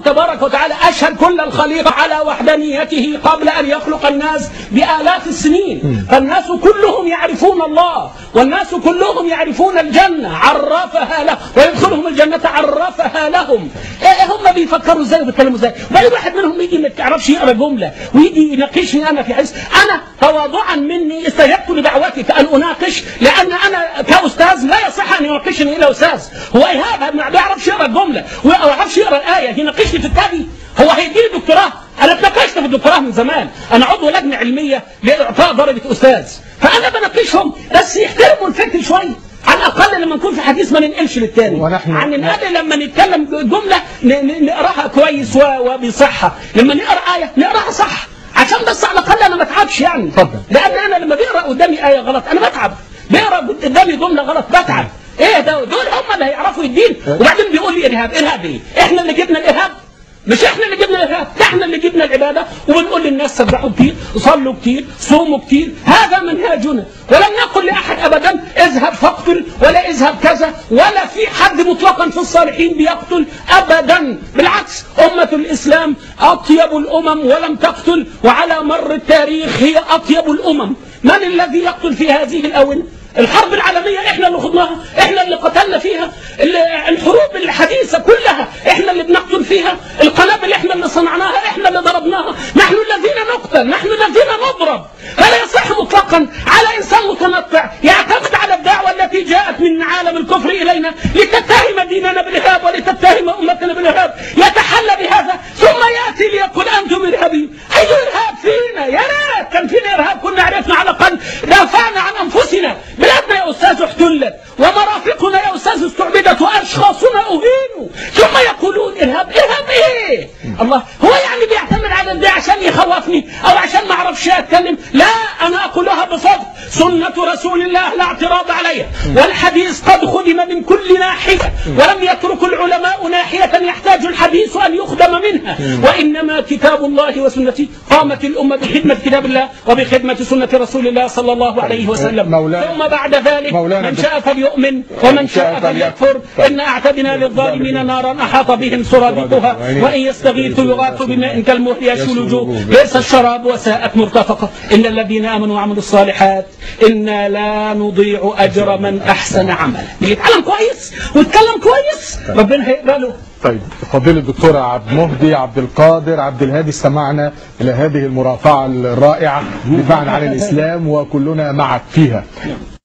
تبارك وتعالى أشهد كل الخليقة على وحدانيته قبل أن يخلق الناس بآلاف السنين فالناس كلهم يعرفون الله والناس كلهم يعرفون الجنة عرفها له ويدخلهم الجنة عرفها لهم إيه هم بيفكروا ازاي وبيتكلموا ازاي بل واحد منهم يجي ما تعرفش يقرا جملة ويجي يناقشني أنا في حديث أنا تواضعا مني استجبت لدعوتك أن أناقش لأن أنا كأستاذ لا يصح أن يناقشني إلا أستاذ هو إيهاب ما بيعرفش يقرا الجملة وما بيعرفش يقرا الآية يناقشني في التالي هو هيديني دكتوراه انا اتناقشت في الدكتوراه من زمان انا عضو لجنه علميه لاعطاء درجه استاذ فانا بناقشهم بس يحترموا الفكر شويه على الاقل لما نكون في حديث ما ننقلش للتاني ونحن- عن النقل لما نتكلم جمله ن- ن- نقراها كويس و- وبصحه لما نقرا ايه نقراها صح عشان بس على الاقل انا ما اتعبش يعني اتفضل. لان انا لما بيقرا قدامي ايه غلط انا بتعب بيقرا قدامي جمله غلط بتعب ايه ده دول هم اللي هيعرفوا الدين وبعدين بيقول لي ارهاب ارهاب ايه احنا اللي جبنا الارهاب مش احنا اللي جبنا الارهاب ده احنا اللي جبنا العباده وبنقول للناس سبحوا كتير صلوا كتير صوموا كتير هذا منهاجنا ولم نقل لاحد ابدا اذهب فاقتل ولا اذهب كذا ولا في حد مطلقا في الصالحين بيقتل ابدا بالعكس امه الاسلام اطيب الامم ولم تقتل وعلى مر التاريخ هي اطيب الامم من الذي يقتل في هذه الاونه الحرب العالمية احنا اللي خضناها احنا اللي قتلنا فيها ال- الحروب الحديثة كلها احنا اللي بنقتل فيها القنابل احنا اللي صنعناها احنا اللي ضربناها نحن الذين نقتل نحن الذين نضرب فلا يصح مطلقا على انسان متنطع يعتمد على الدعوة التي جاءت من عالم الكفر الينا لتتهم ديننا بالارهاب ولتتهم امتنا بالارهاب يتحلى بهذا ثم ياتي ليقول انتم ارهابيون اي ارهاب فينا يا ريت كان فينا ارهاب كنا عرفنا على الاقل دافعنا عن انفسنا بلادنا يا استاذ احتلت ومرافقنا يا استاذ استعبدت واشخاصنا اهينوا ثم يقولون ارهاب ارهاب ايه الله هو يعني بيعتمد على ده عشان يخوفني او عشان ما اعرفش اتكلم لا انا اقولها بفضل سنه رسول الله لا اعتراض عليها والحديث قد خدم من كل ناحيه ولم يترك العلماء ناحيه يحتاج الحديث ان يخدم منها وانما كتاب الله وسنته قامت الامه بخدمه كتاب الله وبخدمه سنه رسول الله صلى الله عليه وسلم مولانا- ثم بعد ذلك مولانا من شاء فليؤمن ومن شاء فليكفر إن أعتدنا للظالمين نارا أحاط بهم سرادقها وإن يستغيثوا يغاثوا بماء كالمهل يشوي الوجوه بئس الشراب وساءت مرتفقة إن الذين آمنوا وعملوا الصالحات إنا لا نضيع أجر من أحسن عملا يتعلم كويس ويتكلم كويس ربنا هيقبله طيب فضيلة الدكتورة عبد مهدي عبد القادر عبد الهادي استمعنا إلى هذه المرافعة الرائعة دفاعا عن الإسلام وكلنا معك فيها